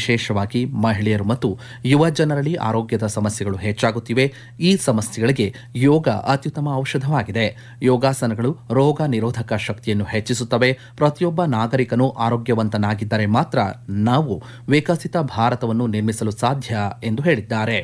ವಿಶೇಷವಾಗಿ ಮಹಿಳೆಯರು ಮತ್ತು ಯುವ ಜನರಲ್ಲಿ ಆರೋಗ್ಯದ ಸಮಸ್ಯೆಗಳು ಹೆಚ್ಚಾಗುತ್ತಿವೆ ಈ ಸಮಸ್ಯೆಗಳಿಗೆ ಯೋಗ ಅತ್ಯುತ್ತಮ ಔಷಧವಾಗಿದೆ ಯೋಗಾಸನಗಳು ರೋಗ ನಿರೋಧಕ ಶಕ್ತಿಯನ್ನು ಹೆಚ್ಚಿಸುತ್ತವೆ ಪ್ರತಿಯೊಬ್ಬ ನಾಗರಿಕನು ಆರೋಗ್ಯವಂತನಾಗಿದ್ದರೆ ಮಾತ್ರ ನಾವು ವಿಕಸಿತ ಭಾರತವನ್ನು ನಿರ್ಮಿಸಲು ಸಾಧ್ಯ ಎಂದು ಹೇಳಿದ್ದಾರೆ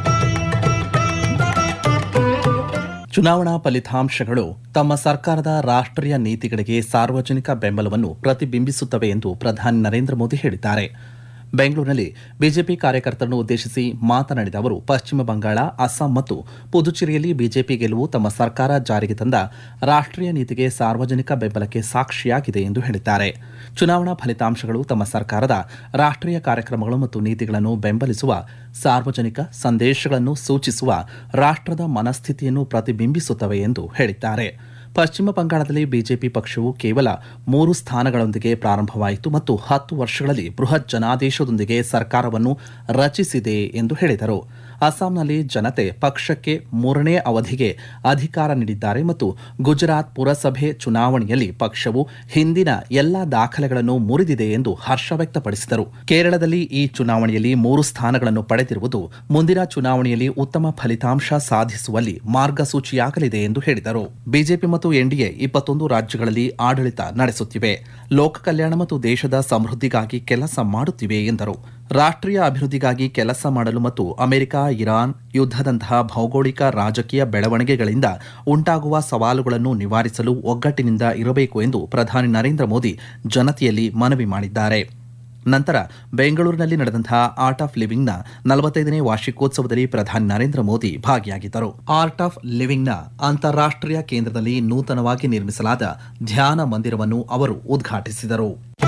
ಚುನಾವಣಾ ಫಲಿತಾಂಶಗಳು ತಮ್ಮ ಸರ್ಕಾರದ ರಾಷ್ಟ್ರೀಯ ನೀತಿಗಳಿಗೆ ಸಾರ್ವಜನಿಕ ಬೆಂಬಲವನ್ನು ಪ್ರತಿಬಿಂಬಿಸುತ್ತವೆ ಎಂದು ಪ್ರಧಾನಿ ನರೇಂದ್ರ ಮೋದಿ ಹೇಳಿದ್ದಾರೆ ಬೆಂಗಳೂರಿನಲ್ಲಿ ಬಿಜೆಪಿ ಕಾರ್ಯಕರ್ತರನ್ನು ಉದ್ದೇಶಿಸಿ ಮಾತನಾಡಿದ ಅವರು ಪಶ್ಚಿಮ ಬಂಗಾಳ ಅಸ್ಸಾಂ ಮತ್ತು ಪುದುಚೇರಿಯಲ್ಲಿ ಬಿಜೆಪಿ ಗೆಲುವು ತಮ್ಮ ಸರ್ಕಾರ ಜಾರಿಗೆ ತಂದ ರಾಷ್ಟ್ರೀಯ ನೀತಿಗೆ ಸಾರ್ವಜನಿಕ ಬೆಂಬಲಕ್ಕೆ ಸಾಕ್ಷಿಯಾಗಿದೆ ಎಂದು ಹೇಳಿದ್ದಾರೆ ಚುನಾವಣಾ ಫಲಿತಾಂಶಗಳು ತಮ್ಮ ಸರ್ಕಾರದ ರಾಷ್ಟ್ರೀಯ ಕಾರ್ಯಕ್ರಮಗಳು ಮತ್ತು ನೀತಿಗಳನ್ನು ಬೆಂಬಲಿಸುವ ಸಾರ್ವಜನಿಕ ಸಂದೇಶಗಳನ್ನು ಸೂಚಿಸುವ ರಾಷ್ಟ್ರದ ಮನಸ್ಥಿತಿಯನ್ನು ಪ್ರತಿಬಿಂಬಿಸುತ್ತವೆ ಎಂದು ಹೇಳಿದ್ದಾರೆ ಪಶ್ಚಿಮ ಬಂಗಾಳದಲ್ಲಿ ಬಿಜೆಪಿ ಪಕ್ಷವು ಕೇವಲ ಮೂರು ಸ್ಥಾನಗಳೊಂದಿಗೆ ಪ್ರಾರಂಭವಾಯಿತು ಮತ್ತು ಹತ್ತು ವರ್ಷಗಳಲ್ಲಿ ಬೃಹತ್ ಜನಾದೇಶದೊಂದಿಗೆ ಸರ್ಕಾರವನ್ನು ರಚಿಸಿದೆ ಎಂದು ಹೇಳಿದರು ಅಸ್ಸಾಂನಲ್ಲಿ ಜನತೆ ಪಕ್ಷಕ್ಕೆ ಮೂರನೇ ಅವಧಿಗೆ ಅಧಿಕಾರ ನೀಡಿದ್ದಾರೆ ಮತ್ತು ಗುಜರಾತ್ ಪುರಸಭೆ ಚುನಾವಣೆಯಲ್ಲಿ ಪಕ್ಷವು ಹಿಂದಿನ ಎಲ್ಲಾ ದಾಖಲೆಗಳನ್ನು ಮುರಿದಿದೆ ಎಂದು ಹರ್ಷ ವ್ಯಕ್ತಪಡಿಸಿದರು ಕೇರಳದಲ್ಲಿ ಈ ಚುನಾವಣೆಯಲ್ಲಿ ಮೂರು ಸ್ಥಾನಗಳನ್ನು ಪಡೆದಿರುವುದು ಮುಂದಿನ ಚುನಾವಣೆಯಲ್ಲಿ ಉತ್ತಮ ಫಲಿತಾಂಶ ಸಾಧಿಸುವಲ್ಲಿ ಮಾರ್ಗಸೂಚಿಯಾಗಲಿದೆ ಎಂದು ಹೇಳಿದರು ಬಿಜೆಪಿ ಮತ್ತು ಎನ್ಡಿಎ ಇಪ್ಪತ್ತೊಂದು ರಾಜ್ಯಗಳಲ್ಲಿ ಆಡಳಿತ ನಡೆಸುತ್ತಿವೆ ಲೋಕ ಕಲ್ಯಾಣ ಮತ್ತು ದೇಶದ ಸಮೃದ್ಧಿಗಾಗಿ ಕೆಲಸ ಮಾಡುತ್ತಿವೆ ಎಂದರು ರಾಷ್ಟ್ರೀಯ ಅಭಿವೃದ್ಧಿಗಾಗಿ ಕೆಲಸ ಮಾಡಲು ಮತ್ತು ಅಮೆರಿಕ ಇರಾನ್ ಯುದ್ಧದಂತಹ ಭೌಗೋಳಿಕ ರಾಜಕೀಯ ಬೆಳವಣಿಗೆಗಳಿಂದ ಉಂಟಾಗುವ ಸವಾಲುಗಳನ್ನು ನಿವಾರಿಸಲು ಒಗ್ಗಟ್ಟಿನಿಂದ ಇರಬೇಕು ಎಂದು ಪ್ರಧಾನಿ ನರೇಂದ್ರ ಮೋದಿ ಜನತೆಯಲ್ಲಿ ಮನವಿ ಮಾಡಿದ್ದಾರೆ ನಂತರ ಬೆಂಗಳೂರಿನಲ್ಲಿ ನಡೆದಂತಹ ಆರ್ಟ್ ಆಫ್ ಲಿವಿಂಗ್ನ ನಲವತ್ತೈದನೇ ವಾರ್ಷಿಕೋತ್ಸವದಲ್ಲಿ ಪ್ರಧಾನಿ ನರೇಂದ್ರ ಮೋದಿ ಭಾಗಿಯಾಗಿದ್ದರು ಆರ್ಟ್ ಆಫ್ ಲಿವಿಂಗ್ನ ಅಂತಾರಾಷ್ಟ್ರೀಯ ಕೇಂದ್ರದಲ್ಲಿ ನೂತನವಾಗಿ ನಿರ್ಮಿಸಲಾದ ಧ್ಯಾನ ಮಂದಿರವನ್ನು ಅವರು ಉದ್ಘಾಟಿಸಿದರು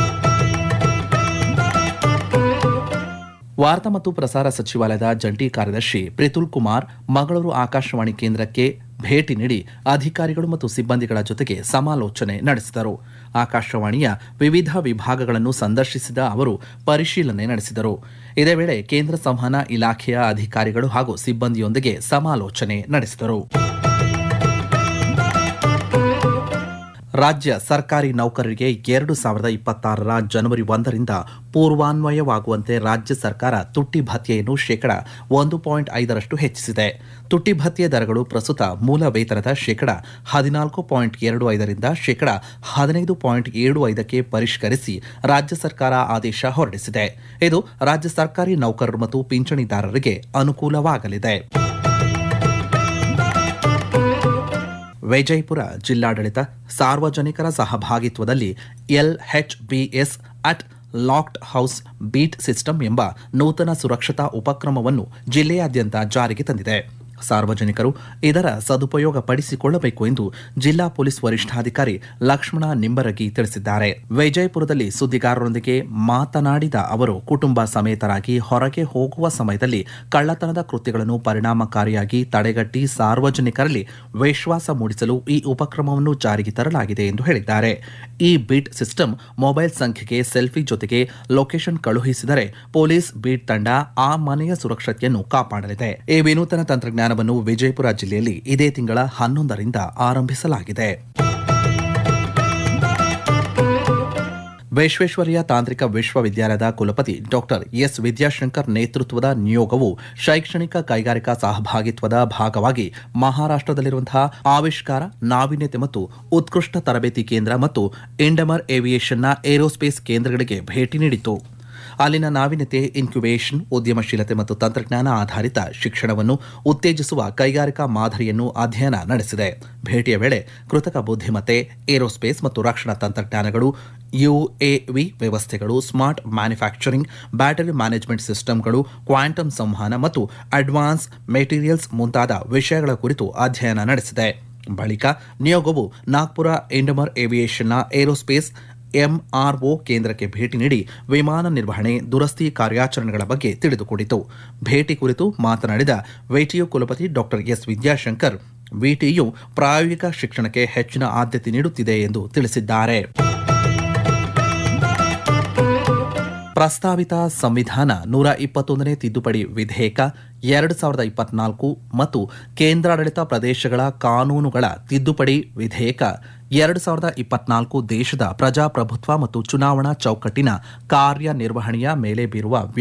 ವಾರ್ತಾ ಮತ್ತು ಪ್ರಸಾರ ಸಚಿವಾಲಯದ ಜಂಟಿ ಕಾರ್ಯದರ್ಶಿ ಪ್ರಿತುಲ್ ಕುಮಾರ್ ಮಂಗಳೂರು ಆಕಾಶವಾಣಿ ಕೇಂದ್ರಕ್ಕೆ ಭೇಟಿ ನೀಡಿ ಅಧಿಕಾರಿಗಳು ಮತ್ತು ಸಿಬ್ಬಂದಿಗಳ ಜೊತೆಗೆ ಸಮಾಲೋಚನೆ ನಡೆಸಿದರು ಆಕಾಶವಾಣಿಯ ವಿವಿಧ ವಿಭಾಗಗಳನ್ನು ಸಂದರ್ಶಿಸಿದ ಅವರು ಪರಿಶೀಲನೆ ನಡೆಸಿದರು ಇದೇ ವೇಳೆ ಕೇಂದ್ರ ಸಂವಹನ ಇಲಾಖೆಯ ಅಧಿಕಾರಿಗಳು ಹಾಗೂ ಸಿಬ್ಬಂದಿಯೊಂದಿಗೆ ಸಮಾಲೋಚನೆ ನಡೆಸಿದರು ರಾಜ್ಯ ಸರ್ಕಾರಿ ನೌಕರರಿಗೆ ಎರಡು ಸಾವಿರದ ಇಪ್ಪತ್ತಾರರ ಜನವರಿ ಒಂದರಿಂದ ಪೂರ್ವಾನ್ವಯವಾಗುವಂತೆ ರಾಜ್ಯ ಸರ್ಕಾರ ತುಟ್ಟಿ ಭತ್ಯೆಯನ್ನು ಶೇಕಡ ಒಂದು ಪಾಯಿಂಟ್ ಐದರಷ್ಟು ಹೆಚ್ಚಿಸಿದೆ ತುಟ್ಟಿ ಭತ್ಯೆ ದರಗಳು ಪ್ರಸ್ತುತ ಮೂಲ ವೇತನದ ಶೇಕಡ ಹದಿನಾಲ್ಕು ಪಾಯಿಂಟ್ ಎರಡು ಐದರಿಂದ ಶೇಕಡ ಹದಿನೈದು ಪಾಯಿಂಟ್ ಏಳು ಐದಕ್ಕೆ ಪರಿಷ್ಕರಿಸಿ ರಾಜ್ಯ ಸರ್ಕಾರ ಆದೇಶ ಹೊರಡಿಸಿದೆ ಇದು ರಾಜ್ಯ ಸರ್ಕಾರಿ ನೌಕರರು ಮತ್ತು ಪಿಂಚಣಿದಾರರಿಗೆ ಅನುಕೂಲವಾಗಲಿದೆ ವಿಜಯಪುರ ಜಿಲ್ಲಾಡಳಿತ ಸಾರ್ವಜನಿಕರ ಸಹಭಾಗಿತ್ವದಲ್ಲಿ LHBS at locked house beat system ಎಂಬ ನೂತನ ಸುರಕ್ಷತಾ ಉಪಕ್ರಮವನ್ನು ಜಿಲ್ಲೆಯಾದ್ಯಂತ ಜಾರಿಗೆ ತಂದಿದೆ ಸಾರ್ವಜನಿಕರು ಇದರ ಸದುಪಯೋಗ ಪಡಿಸಿಕೊಳ್ಳಬೇಕು ಎಂದು ಜಿಲ್ಲಾ ಪೊಲೀಸ್ ವರಿಷ್ಠಾಧಿಕಾರಿ ಲಕ್ಷ್ಮಣ ನಿಂಬರಗಿ ತಿಳಿಸಿದ್ದಾರೆ ವಿಜಯಪುರದಲ್ಲಿ ಸುದ್ದಿಗಾರರೊಂದಿಗೆ ಮಾತನಾಡಿದ ಅವರು ಕುಟುಂಬ ಸಮೇತರಾಗಿ ಹೊರಗೆ ಹೋಗುವ ಸಮಯದಲ್ಲಿ ಕಳ್ಳತನದ ಕೃತ್ಯಗಳನ್ನು ಪರಿಣಾಮಕಾರಿಯಾಗಿ ತಡೆಗಟ್ಟಿ ಸಾರ್ವಜನಿಕರಲ್ಲಿ ವಿಶ್ವಾಸ ಮೂಡಿಸಲು ಈ ಉಪಕ್ರಮವನ್ನು ಜಾರಿಗೆ ತರಲಾಗಿದೆ ಎಂದು ಹೇಳಿದ್ದಾರೆ ಈ ಬೀಟ್ ಸಿಸ್ಟಮ್ ಮೊಬೈಲ್ ಸಂಖ್ಯೆಗೆ ಸೆಲ್ಫಿ ಜೊತೆಗೆ ಲೊಕೇಶನ್ ಕಳುಹಿಸಿದರೆ ಪೊಲೀಸ್ ಬೀಟ್ ತಂಡ ಆ ಮನೆಯ ಸುರಕ್ಷತೆಯನ್ನು ಕಾಪಾಡಲಿದೆ ಈ ವಿನೂತನ ತಂತ್ರಜ್ಞಾನವನ್ನು ವಿಜಯಪುರ ಜಿಲ್ಲೆಯಲ್ಲಿ ಇದೇ ತಿಂಗಳ ಹನ್ನೊಂದರಿಂದ ಆರಂಭಿಸಲಾಗಿದೆ ವಿಶ್ವೇಶ್ವರಯ್ಯ ತಾಂತ್ರಿಕ ವಿಶ್ವವಿದ್ಯಾಲಯದ ಕುಲಪತಿ ಡಾಕ್ಟರ್ ಎಸ್ ವಿದ್ಯಾಶಂಕರ್ ನೇತೃತ್ವದ ನಿಯೋಗವು ಶೈಕ್ಷಣಿಕ ಕೈಗಾರಿಕಾ ಸಹಭಾಗಿತ್ವದ ಭಾಗವಾಗಿ ಮಹಾರಾಷ್ಟದಲ್ಲಿರುವಂತಹ ಆವಿಷ್ಕಾರ ನಾವೀನ್ಯತೆ ಮತ್ತು ಉತ್ಕೃಷ್ಟ ತರಬೇತಿ ಕೇಂದ್ರ ಮತ್ತು ಇಂಡಮರ್ ಏವಿಯೇಷನ್ನ ಏರೋಸ್ಪೇಸ್ ಕೇಂದ್ರಗಳಿಗೆ ಭೇಟಿ ನೀಡಿತು ಅಲ್ಲಿನ ನಾವೀನ್ಯತೆ ಇನ್ಕ್ಯುಬೇಷನ್ ಉದ್ಯಮಶೀಲತೆ ಮತ್ತು ತಂತ್ರಜ್ಞಾನ ಆಧಾರಿತ ಶಿಕ್ಷಣವನ್ನು ಉತ್ತೇಜಿಸುವ ಕೈಗಾರಿಕಾ ಮಾದರಿಯನ್ನು ಅಧ್ಯಯನ ನಡೆಸಿದೆ ಭೇಟಿಯ ವೇಳೆ ಕೃತಕ ಬುದ್ಧಿಮತ್ತೆ ಏರೋಸ್ಪೇಸ್ ಮತ್ತು ರಕ್ಷಣಾ ತಂತ್ರಜ್ಞಾನಗಳು ಯುಎವಿ ವ್ಯವಸ್ಥೆಗಳು ಸ್ಮಾರ್ಟ್ ಮ್ಯಾನುಫ್ಯಾಕ್ಚರಿಂಗ್ ಬ್ಯಾಟರಿ ಮ್ಯಾನೇಜ್ಮೆಂಟ್ ಸಿಸ್ಟಮ್ಗಳು ಕ್ವಾಂಟಮ್ ಸಂವಹನ ಮತ್ತು ಅಡ್ವಾನ್ಸ್ ಮೆಟೀರಿಯಲ್ಸ್ ಮುಂತಾದ ವಿಷಯಗಳ ಕುರಿತು ಅಧ್ಯಯನ ನಡೆಸಿದೆ ಬಳಿಕ ನಿಯೋಗವು ನಾಗ್ಪುರ ಇಂಡಮರ್ ಏವಿಯೇಷನ್ನ ಏರೋಸ್ಪೇಸ್ ಎಂಆರ್ಒ ಕೇಂದ್ರಕ್ಕೆ ಭೇಟಿ ನೀಡಿ ವಿಮಾನ ನಿರ್ವಹಣೆ ದುರಸ್ತಿ ಕಾರ್ಯಾಚರಣೆಗಳ ಬಗ್ಗೆ ತಿಳಿದುಕೊಂಡಿತು ಭೇಟಿ ಕುರಿತು ಮಾತನಾಡಿದ ವಿಟಿಯು ಕುಲಪತಿ ಡಾಕ್ಟರ್ ಎಸ್ ವಿದ್ಯಾಶಂಕರ್ ವಿಟಿಯು ಪ್ರಾಯೋಗಿಕ ಶಿಕ್ಷಣಕ್ಕೆ ಹೆಚ್ಚಿನ ಆದ್ಯತೆ ನೀಡುತ್ತಿದೆ ಎಂದು ತಿಳಿಸಿದ್ದಾರೆ ಪ್ರಸ್ತಾವಿತ ಸಂವಿಧಾನ ನೂರ ಇಪ್ಪತ್ತೊಂದನೇ ತಿದ್ದುಪಡಿ ವಿಧೇಯಕ ಎರಡು ಸಾವಿರದ ಇಪ್ಪತ್ನಾಲ್ಕು ಮತ್ತು ಕೇಂದ್ರಾಡಳಿತ ಪ್ರದೇಶಗಳ ಕಾನೂನುಗಳ ತಿದ್ದುಪಡಿ ವಿಧೇಯಕ ಎರಡು ಸಾವಿರದ ಇಪ್ಪತ್ನಾಲ್ಕು ದೇಶದ ಪ್ರಜಾಪ್ರಭುತ್ವ ಮತ್ತು ಚುನಾವಣಾ ಚೌಕಟ್ಟಿನ ಕಾರ್ಯನಿರ್ವಹಣೆಯ ಮೇಲೆ ಬೀರುವ